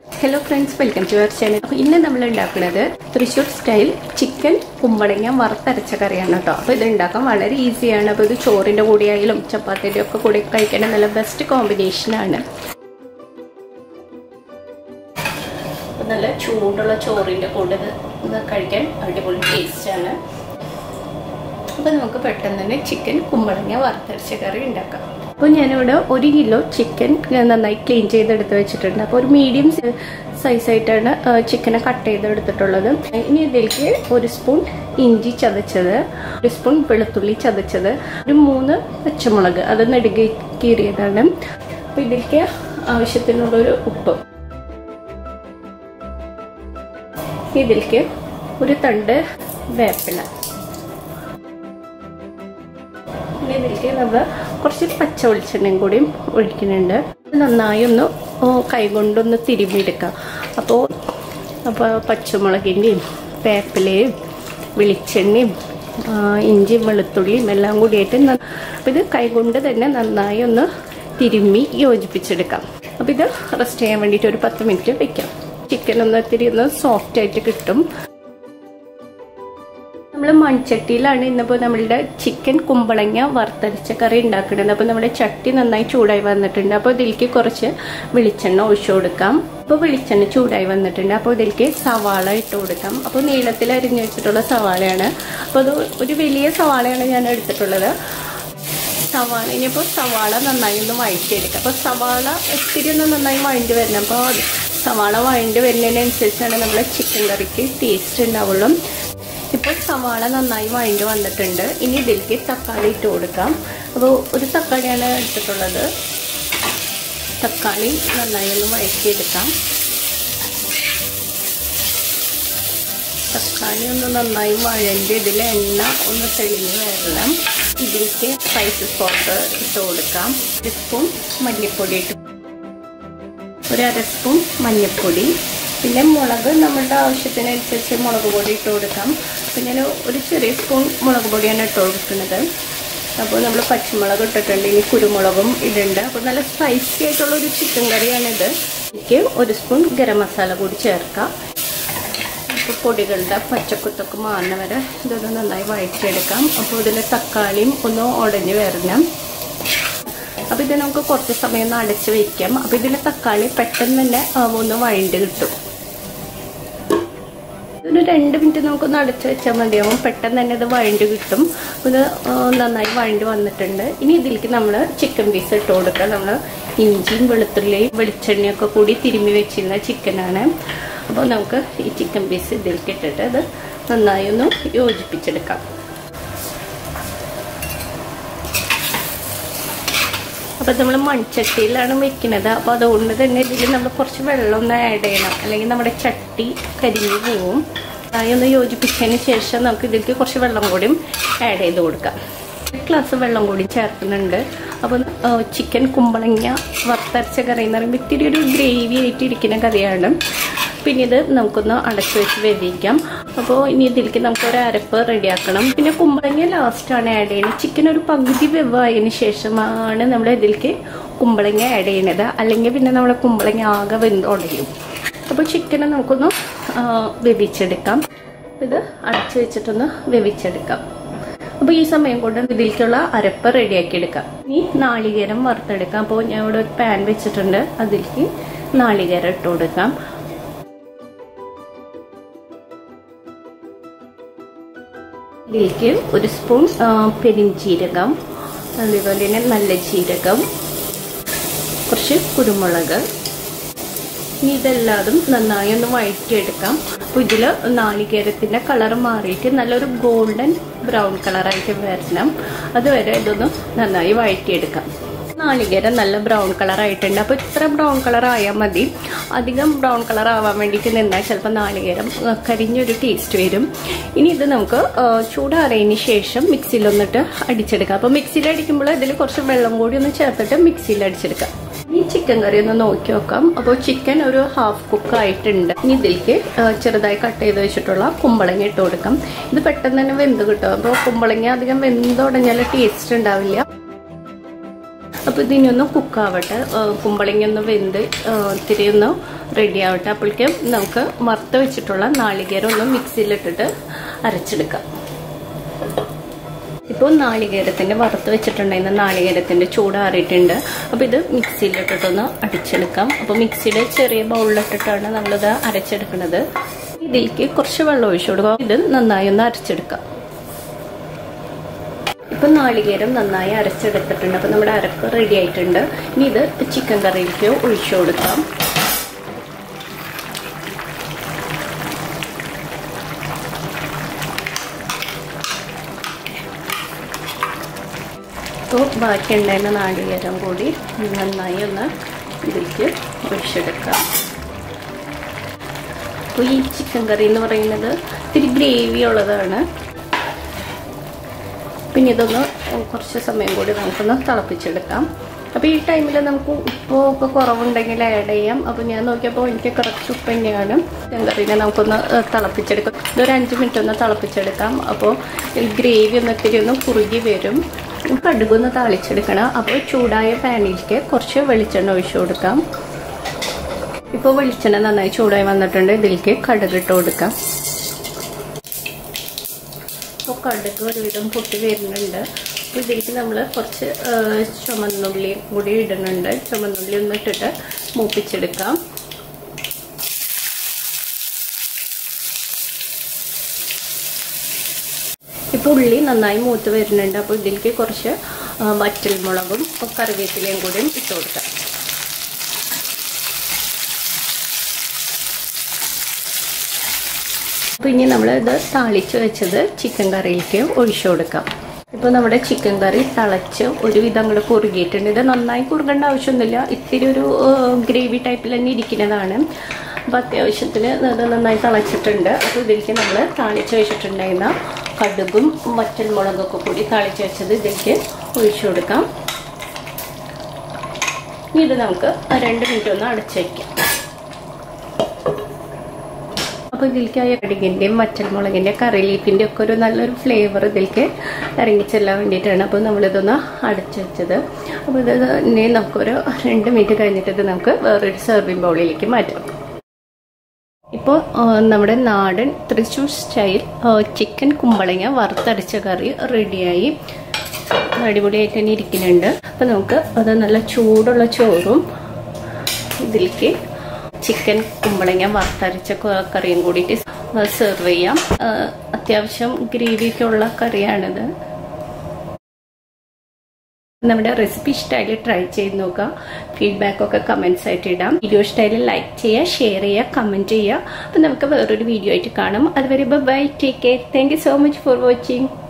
hello friends welcome to our channel അപ്പോൾ ഇന്ന് നമ്മൾ ഉണ്ടാക്കുന്നത് തൃശ്ശൂർ സ്റ്റൈൽ ചിക്കൻ കുമ്പളങ്ങ വറുത്തരച്ച കറിയാണ് കേട്ടോ അപ്പോൾ ഇത് ഉണ്ടാക്കാൻ വളരെ ഈസിയാണ് അപ്പോൾ ഇത് ചോറിൻ്റെ കൂടെയായാലും ചപ്പാത്തിൻ്റെ ഒക്കെ കൂടെ കഴിക്കാൻ നല്ല ബെസ്റ്റ് കോമ്പിനേഷനാണ് അപ്പോൾ നല്ല ചൂടുള്ള ചോറിൻ്റെ കൂടെ ഇത് ഇത് കഴിക്കാൻ അടിപൊളി ടേസ്റ്റാണ് അപ്പോൾ നമുക്ക് പെട്ടെന്ന് തന്നെ ചിക്കൻ കുമ്പളങ്ങ വറുത്തരച്ച കറി ഉണ്ടാക്കാം അപ്പോൾ ഞാനിവിടെ ഒരു കിലോ ചിക്കൻ നന്നായി ക്ലീൻ ചെയ്തെടുത്ത് വെച്ചിട്ടുണ്ട് അപ്പോൾ ഒരു മീഡിയം സൈസായിട്ടാണ് ചിക്കനെ കട്ട് ചെയ്തെടുത്തിട്ടുള്ളത് ഇനി ഇതിലേക്ക് ഒരു സ്പൂൺ ഇഞ്ചി ചതച്ചത് ഒരു സ്പൂൺ വെളുത്തുള്ളി ചതച്ചത് ഒരു മൂന്ന് പച്ചമുളക് അത് നെടുകി കീറിയതാണ് അപ്പോൾ ഇതിലേക്ക് ആവശ്യത്തിനുള്ളൊരു ഉപ്പ് ഇതിലേക്ക് ഒരു തണ്ട് വേപ്പില ഇനി ഇതിലേക്ക് നമ്മൾ കുറച്ച് പച്ച വെളിച്ചെണ്ണയും കൂടിയും ഒഴിക്കുന്നുണ്ട് നന്നായി ഒന്ന് കൈകൊണ്ടൊന്ന് തിരുമ്മിയെടുക്കാം അപ്പോൾ അപ്പോൾ പച്ചമുളകിൻ്റെയും വേപ്പിലയും വെളിച്ചെണ്ണയും ഇഞ്ചിയും വെളുത്തുള്ളിയും എല്ലാം കൂടിയായിട്ട് അപ്പോൾ ഇത് കൈകൊണ്ട് തന്നെ നന്നായി ഒന്ന് തിരുമ്മി യോജിപ്പിച്ചെടുക്കാം അപ്പോൾ ഇത് റെസ്റ്റ് ചെയ്യാൻ വേണ്ടിയിട്ട് ഒരു പത്ത് മിനിറ്റ് വെക്കാം ചിക്കൻ ഒന്ന് ഇത്തിരി ഒന്ന് സോഫ്റ്റ് ആയിട്ട് കിട്ടും നമ്മൾ മൺചട്ടിയിലാണ് ഇന്നിപ്പോൾ നമ്മളുടെ ചിക്കൻ കുമ്പളങ്ങ വറുത്തരച്ച കറി ഉണ്ടാക്കുന്നത് അപ്പോൾ നമ്മുടെ ചട്ടി നന്നായി ചൂടായി വന്നിട്ടുണ്ട് അപ്പോൾ ഇതിലേക്ക് കുറച്ച് വെളിച്ചെണ്ണ ഒഴിച്ചു കൊടുക്കാം അപ്പോൾ വെളിച്ചെണ്ണ ചൂടായി വന്നിട്ടുണ്ട് അപ്പോൾ ഇതിലേക്ക് സവാള ഇട്ട് കൊടുക്കാം അപ്പോൾ നീളത്തിൽ അരിഞ്ഞു വെച്ചിട്ടുള്ള സവാളയാണ് അപ്പോൾ അത് ഒരു വലിയ സവാളയാണ് ഞാൻ എടുത്തിട്ടുള്ളത് സവാള ഇനിയിപ്പോൾ സവാള നന്നായി ഒന്ന് വഴറ്റിയെടുക്കാം അപ്പോൾ സവാള ഒത്തിരി ഒന്ന് നന്നായി വഴണ്ടി വരണം അപ്പോൾ സവാള വഴണ്ടി വരുന്നതിനനുസരിച്ചാണ് നമ്മുടെ ചിക്കൻ കറിക്ക് ടേസ്റ്റ് ഉണ്ടാവുള്ളൂ ഇപ്പോൾ സവാള നന്നായി വഴണ്ടി വന്നിട്ടുണ്ട് ഇനി ഇതിലേക്ക് തക്കാളി ഇട്ട് കൊടുക്കാം അപ്പോൾ ഒരു തക്കാളിയാണ് എടുത്തിട്ടുള്ളത് തക്കാളി നന്നായി ഒന്ന് വഴറ്റിയെടുക്കാം തക്കാളി ഒന്ന് നന്നായി വഴണ്ടി ഇതിൽ എണ്ണ ഒന്ന് തെളിഞ്ഞ് വരണം ഇതിലേക്ക് സ്പൈസസ് പൗഡർ ഇട്ട് കൊടുക്കാം ഒരു സ്പൂൺ മല്ലിപ്പൊടി ഇട്ട് ഒരു അര സ്പൂൺ മഞ്ഞൾപ്പൊടി പിന്നെ മുളക് നമ്മളുടെ ആവശ്യത്തിനനുസരിച്ച് മുളക് പൊടി ഇട്ട് കൊടുക്കാം അപ്പം ഞാൻ ഒരു ചെറിയ സ്പൂൺ മുളക് പൊടിയാണ് ഇട്ട് കൊടുക്കുന്നത് അപ്പോൾ നമ്മൾ പച്ചമുളക് ഇട്ടിട്ടുണ്ട് ഇനി കുരുമുളകും ഇടുന്നുണ്ട് അപ്പോൾ നല്ല സ്പൈസി ആയിട്ടുള്ള ഒരു ചിക്കൻ കറിയാണിത് എനിക്ക് ഒരു സ്പൂൺ ഗരം മസാല കൂടി ചേർക്കാം ഇപ്പോൾ പൊടികളുടെ പച്ചക്കുത്തൊക്കെ മാറുന്ന വരെ ഇതൊന്ന് നന്നായി വഴറ്റിയെടുക്കാം അപ്പോൾ ഇതിൽ തക്കാളിയും ഒന്ന് ഉടഞ്ഞ് വരണം അപ്പോൾ ഇത് നമുക്ക് കുറച്ച് സമയം ഒന്ന് അടച്ച് വയ്ക്കാം അപ്പോൾ ഇതിൽ തക്കാളി പെട്ടെന്ന് തന്നെ ഒന്ന് വഴണ്ട് കിട്ടും ഒരു രണ്ട് മിനിറ്റ് നമുക്കൊന്ന് അടച്ച് വെച്ചാൽ മതിയാവും പെട്ടെന്ന് തന്നെ ഇത് വഴണ്ട് കിട്ടും ഇത് നന്നായി വഴണ്ട് വന്നിട്ടുണ്ട് ഇനി ഇതിലേക്ക് നമ്മൾ ചിക്കൻ പീസ് ഇട്ട് കൊടുക്കുക നമ്മൾ ഇഞ്ചിയും വെളുത്തുള്ളിയും വെളിച്ചെണ്ണയൊക്കെ കൂടി തിരുമ്മി വെച്ചിരുന്ന ചിക്കനാണ് അപ്പോൾ നമുക്ക് ഈ ചിക്കൻ പീസ് ഇതിലേക്ക് ഇട്ടിട്ട് അത് നന്നായി ഒന്ന് യോജിപ്പിച്ചെടുക്കാം അപ്പോൾ നമ്മൾ മൺചട്ടിയിലാണ് വെക്കുന്നത് അപ്പോൾ അതുകൊണ്ട് തന്നെ ഇതിൽ നമ്മൾ കുറച്ച് വെള്ളം ഒന്ന് ആഡ് ചെയ്യണം അല്ലെങ്കിൽ നമ്മുടെ ചട്ടി കരിഞ്ഞു പോവും അതായി ഒന്ന് യോജിപ്പിച്ചതിന് ശേഷം നമുക്ക് ഇതിലേക്ക് കുറച്ച് വെള്ളം കൂടിയും ആഡ് ചെയ്ത് കൊടുക്കാം ഗ്ലാസ് വെള്ളം കൂടി ചേർക്കുന്നുണ്ട് അപ്പോൾ ചിക്കൻ കുമ്പളങ്ങ വറുത്തരച്ച കറി എന്ന് പറയുമ്പോൾ ഇത്തിരി ഒരു ഗ്രേവി ആയിട്ട് ഇരിക്കുന്ന കറിയാണ് പിന്നെ ഇത് നമുക്കൊന്ന് അടച്ചു വെച്ച് വേവിക്കാം അപ്പോൾ ഇനി ഇതിലേക്ക് നമുക്ക് ഒരു അരപ്പ് റെഡിയാക്കണം പിന്നെ കുമ്പളങ്ങ ലാസ്റ്റാണ് ആഡ് ചെയ്യുന്നത് ചിക്കൻ ഒരു പകുതി വെവായതിന് ശേഷമാണ് നമ്മൾ ഇതിലേക്ക് കുമ്പളങ്ങ ആഡ് ചെയ്യുന്നത് അല്ലെങ്കിൽ പിന്നെ നമ്മുടെ കുമ്പളങ്ങ ആകെ വെന്തുടയും അപ്പോൾ ചിക്കനെ നമുക്കൊന്ന് വേവിച്ചെടുക്കാം ഇത് അടച്ചു വെച്ചിട്ടൊന്ന് വേവിച്ചെടുക്കാം അപ്പോൾ ഈ സമയം കൊണ്ട് ഇതിലേക്കുള്ള അരപ്പ് റെഡിയാക്കി എടുക്കാം ഇനി നാളികേരം വറുത്തെടുക്കാം അപ്പോൾ ഞാൻ ഇവിടെ ഒരു പാൻ വെച്ചിട്ടുണ്ട് അതിലേക്ക് നാളികേരം ഇട്ട് കൊടുക്കാം ഇതിലേക്ക് ഒരു സ്പൂൺ പെരിഞ്ചീരകം അതേപോലെ തന്നെ നല്ല ജീരകം കുറച്ച് കുരുമുളക് ഇനി ഇതെല്ലാതും നന്നായി ഒന്ന് വഴറ്റിയെടുക്കാം അപ്പോൾ ഇതിൽ നാളികേരത്തിൻ്റെ കളർ മാറിയിട്ട് നല്ലൊരു ഗോൾഡൻ ബ്രൗൺ കളറായിട്ട് വരണം അതുവരെ ഇതൊന്ന് നന്നായി വഴറ്റിയെടുക്കാം നാളികേരം നല്ല ബ്രൗൺ കളർ ആയിട്ടുണ്ട് അപ്പോൾ ഇത്ര ബ്രൗൺ കളർ ആയാൽ മതി അധികം ബ്രൗൺ കളർ ആവാൻ വേണ്ടിയിട്ട് നിന്നാൽ ചിലപ്പോൾ നാളികേരം കരിഞ്ഞൊരു ടേസ്റ്റ് വരും ഇനി ഇത് നമുക്ക് ചൂടാറിയതിന് ശേഷം മിക്സിയിലൊന്നിട്ട് അടിച്ചെടുക്കാം അപ്പോൾ മിക്സിയിൽ അടിക്കുമ്പോൾ ഇതിൽ കുറച്ച് വെള്ളം കൂടി ഒന്ന് ചേർത്തിട്ട് മിക്സിയിൽ അടിച്ചെടുക്കാം ഈ ചിക്കൻ കറി ഒന്ന് നോക്കി നോക്കാം അപ്പോൾ ചിക്കൻ ഒരു ഹാഫ് കുക്ക് ആയിട്ടുണ്ട് ഇനി ഇതിലേക്ക് ചെറുതായി കട്ട് ചെയ്ത് വെച്ചിട്ടുള്ള കുമ്പളങ്ങ ഇട്ട് കൊടുക്കാം ഇത് പെട്ടെന്ന് തന്നെ വെന്ത് കിട്ടും അപ്പോൾ കുമ്പളങ്ങ അധികം വെന്തുടഞ്ഞാൽ ടേസ്റ്റ് ഉണ്ടാവില്ല അപ്പോൾ ഇതിനൊന്ന് കുക്കാവട്ടെ കുമ്പളങ്ങ ഒന്ന് വെന്ത് ആ, ഇത്തിരി ഒന്ന് റെഡി ആവട്ടെ അപ്പോഴേക്കും നമുക്ക് വറുത്ത് വെച്ചിട്ടുള്ള നാളികേരം ഒന്ന് മിക്സിയിലിട്ടിട്ട് അരച്ചെടുക്കാം ഇപ്പോൾ നാളികേരത്തിൻ്റെ വറുത്ത് വെച്ചിട്ടുണ്ടായിരുന്ന നാളികേരത്തിൻ്റെ ചൂടാറിയിട്ടുണ്ട് അപ്പോൾ ഇത് മിക്സിയിലിട്ടിട്ടൊന്ന് അടിച്ചെടുക്കാം അപ്പോൾ മിക്സിയുടെ ചെറിയ ബൗളിലിട്ടിട്ടാണ് നമ്മളിത് അരച്ചെടുക്കുന്നത് ഇതിലേക്ക് കുറച്ച് വെള്ളം ഒഴിച്ചു കൊടുക്കുക ഇത് നന്നായി ഒന്ന് അരച്ചെടുക്കാം ഇപ്പം നാളികേരം നന്നായി അരച്ചെടുത്തിട്ടുണ്ട് അപ്പോൾ നമ്മുടെ അരക്ക് റെഡി ആയിട്ടുണ്ട് ഇനി ഇത് ചിക്കൻ കറിയിലേക്ക് ഒഴിച്ചു കൊടുക്കാം അപ്പോൾ ബാക്കി ഉണ്ടായിരുന്ന നാളികേരം കൂടി നന്നായി ഒന്ന് ഇതിലേക്ക് ഒഴിച്ചെടുക്കാം അപ്പോൾ ഈ ചിക്കൻ കറി എന്ന് പറയുന്നത് ഇത്തിരി ഗ്രേവി ഉള്ളതാണ് പിന്നെ ഇതൊന്ന് കുറച്ച് സമയം കൂടി നമുക്കൊന്ന് തിളപ്പിച്ചെടുക്കാം അപ്പോൾ ഈ ടൈമിൽ നമുക്ക് ഉപ്പൊക്കെ കുറവുണ്ടെങ്കിൽ ആഡ് ചെയ്യാം അപ്പോൾ ഞാൻ നോക്കിയപ്പോൾ എനിക്ക് കറക്റ്റ് ഉപ്പ് തന്നെയാണ് ചിക്കൻ കറീനെ നമുക്കൊന്ന് ഏഹ്, തിളപ്പിച്ചെടുക്കാം ഇതൊരു അഞ്ച് മിനിറ്റ് ഒന്ന് തിളപ്പിച്ചെടുക്കാം അപ്പോൾ ഈ ഗ്രേവി ഒന്ന് ഇത്തിരി ഒന്ന് കുറുകി വരും കടുകൊന്ന് താളിച്ചെടുക്കണം അപ്പോൾ ചൂടായ പാനിലേക്ക് കുറച്ച് വെളിച്ചെണ്ണ ഒഴിച്ചു കൊടുക്കാം ഇപ്പോൾ വെളിച്ചെണ്ണ നന്നായി ചൂടായി വന്നിട്ടുണ്ട് ഇതിലേക്ക് കടുക് ഇട്ട് കൊടുക്കാം അപ്പോൾ കടുക് ഒരുവിധം പൊട്ടി വരുന്നുണ്ട് അപ്പോൾ ഇതിലേക്ക് നമ്മൾ കുറച്ച് ആ, ചുമന്നുള്ളി കൂടി ഇടുന്നുണ്ട് ചുമന്നുള്ളി ഒന്ന് ഇട്ടിട്ട് മൂപ്പിച്ചെടുക്കാം ഇപ്പോൾ ഉള്ളി നന്നായി മൂത്ത് വരുന്നുണ്ട് അപ്പോൾ ഇതിലേക്ക് കുറച്ച് ആ, വറ്റൽമുളകും കറിവേപ്പിലയും കൂടിയും ഇട്ട് കൊടുക്കാം അപ്പോൾ ഇനി നമ്മൾ ഇത് താളിച്ച് വെച്ചത് ചിക്കൻ കറിയിലേക്ക് ഒഴിച്ചു കൊടുക്കാം ഇപ്പോൾ നമ്മുടെ ചിക്കൻ കറി തിളച്ച് ഒരുവിധം അങ്ങോട്ട് കുറുകിയിട്ടുണ്ട് ഇത് നന്നായി കുറുകേണ്ട ആവശ്യമൊന്നുമില്ല ഇത്തിരി ഒരു ഗ്രേവി ടൈപ്പിൽ തന്നെ ഇരിക്കുന്നതാണ് അപ്പോൾ അത്യാവശ്യത്തിന് ഇത് നന്നായി തിളച്ചിട്ടുണ്ട് അപ്പോൾ ഇതിലേക്ക് നമ്മൾ താളിച്ച് വെച്ചിട്ടുണ്ടായിരുന്ന കടുകും വറ്റൽമുളകൊക്കെ കൂടി താളിച്ച് വെച്ചത് ഇതിലേക്ക് ഒഴിച്ചു കൊടുക്കാം ഇനി ഇത് നമുക്ക് രണ്ട് മിനിറ്റ് ഒന്ന് അടച്ചു വയ്ക്കാം അപ്പോൾ ഇതിലേക്കായ കടുകിൻ്റെയും വറ്റൽമുളകിൻ്റെ കറി ലീഫിൻ്റെ ഒക്കെ ഒരു നല്ലൊരു ഫ്ലേവർ ഇതിലേക്ക് ഇറങ്ങിച്ചെല്ലാൻ വേണ്ടിയിട്ടാണ് അപ്പോൾ നമ്മളിതൊന്ന് അടച്ചു വെച്ചത് അപ്പോൾ ഇത് ഇനി നമുക്കൊരു രണ്ട് മിനിറ്റ് കഴിഞ്ഞിട്ട് ഇത് നമുക്ക് വേറൊരു സെർവിങ് ബൗളിലേക്ക് മാറ്റാം ഇപ്പോൾ ആ, നമ്മുടെ നാടൻ തൃശ്ശൂർ സ്റ്റൈൽ ആ, ചിക്കൻ കുമ്പളങ്ങ വറുത്തരച്ച കറി റെഡിയായി അടിപൊളിയായിട്ട് തന്നെ ഇരിക്കുന്നുണ്ട് അപ്പോൾ നമുക്ക് അത് നല്ല ചൂടുള്ള ചോറും ഇതിലേക്ക് ചിക്കൻ കുമ്പളങ്ങ വറുത്തരച്ച ക- കറിയും കൂടിയിട്ട് സെർവ് ചെയ്യാം ആ, അത്യാവശ്യം ഗ്രേവിയൊക്കെ ഉള്ള കറിയാണിത് നമ്മുടെ റെസിപ്പി ഇഷ്ടമായാലും ട്രൈ ചെയ്ത് നോക്കുക ഫീഡ്ബാക്ക് ഒക്കെ കമൻസ് ആയിട്ട് ഇടാം വീഡിയോ ഇഷ്ടമായാലും ലൈക്ക് ചെയ്യുക ഷെയർ ചെയ്യുക കമൻറ്റ് ചെയ്യുക അപ്പം നമുക്ക് വേറൊരു വീഡിയോ ആയിട്ട് കാണാം അതുവരെ bye take care thank you so much for watching